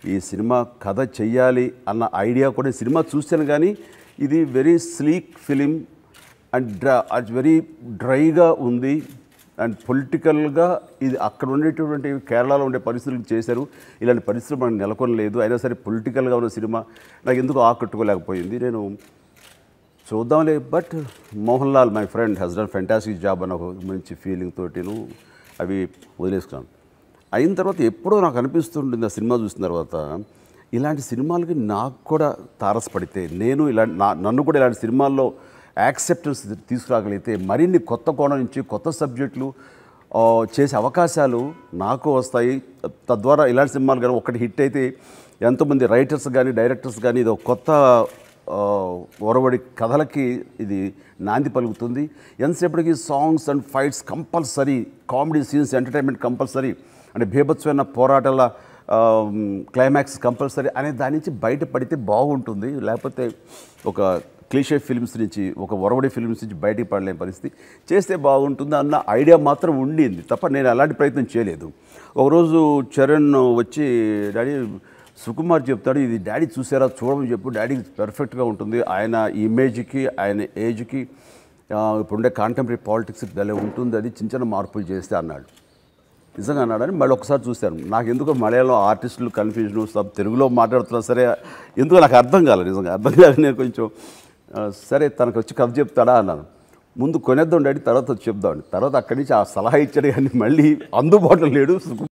ఈ సినిమా కథ చెయ్యాలి అన్న ఐడియా కూడా ఈ సినిమా చూశాను కానీ ఇది very sleek film and draw అది వెరీ డ్రైగా ఉంది అండ్ పొలిటికల్గా ఇది అక్కడ ఉండేటటువంటి కేరళలో ఉండే పరిస్థితులకు చేశారు ఇలాంటి పరిస్థితులు మనకు నెలకొనలేదు అయినా సరే పొలిటికల్గా ఉన్న సినిమా నాకు ఎందుకు ఆకట్టుకోలేకపోయింది నేను చూద్దాంలే but Mohan Lal my friend he's done fantastic job అని ఒక మంచి ఫీలింగ్ తోటిను అవి వదిలేసుకున్నాను అయిన తర్వాత ఎప్పుడో నాకు అనిపిస్తుంటుంది ఆ సినిమా చూసిన తర్వాత ఇలాంటి సినిమాలకి నాకు కూడా తారసపడితే నేను ఇలాంటి నా నన్ను కూడా ఇలాంటి సినిమాల్లో యాక్సెప్టెన్స్ తీసుకురాగలిగితే మరిన్ని కొత్త కోణం నుంచి కొత్త సబ్జెక్టులు ఆ, చేసే అవకాశాలు నాకు వస్తాయి తద్వారా ఇలాంటి సినిమాలు కానీ ఒకటి హిట్ అయితే ఎంతోమంది రైటర్స్ కానీ డైరెక్టర్స్ కానీ ఇది ఒక కొత్త ఆ, ఒరవడి కథలకి ఇది నాంది పలుకుతుంది ఎంతసేపటికి songs and fights compulsory comedy scenes entertainment compulsory అంటే బీభత్సమైన పోరాటాల క్లైమాక్స్ కంపల్సరీ అనే దాని నుంచి బయటపడితే బాగుంటుంది లేకపోతే ఒక క్లీషే ఫిల్మ్స్ నుంచి ఒక ఒరవడి ఫిల్మ్స్ నుంచి బయటికి పడలేని పరిస్థితి చేస్తే బాగుంటుంది అన్న ఐడియా మాత్రం ఉండింది తప్ప నేను అలాంటి ప్రయత్నం చేయలేదు ఒకరోజు చరణ్ వచ్చి డాడీ సుకుమార్ చెప్తాడు ఇది డాడీ చూసారా చూడమని చెప్పు డాడీకి పర్ఫెక్ట్గా ఉంటుంది ఆయన ఇమేజ్కి ఆయన ఏజ్కి ఆ, ఇప్పుడుండే కాంటెంపరీ పాలిటిక్స్ భలే ఉంటుంది అది చిన్న చిన్న మార్పులు చేస్తే అన్నాడు నిజంగా అన్నాడని మళ్ళీ ఒకసారి చూశాను నాకు ఎందుకో మలయాళం ఆర్టిస్టులు కన్ఫ్యూజన్ సబ్ తెలుగులో మాట్లాడుతున్నా సరే ఎందుకో నాకు అర్థం కాలేదు నిజంగా అర్థం కాలేదు నేను కొంచెం ఆ, సరే తనకు వచ్చి కథ చెప్తాడా అన్నాను ముందు కొనేద్దాం డాడీ తర్వాత వచ్చి చెప్దాం తర్వాత అక్కడి నుంచి ఆ సలహా ఇచ్చాడు కానీ మళ్ళీ అందుబాటులో లేడు సుకు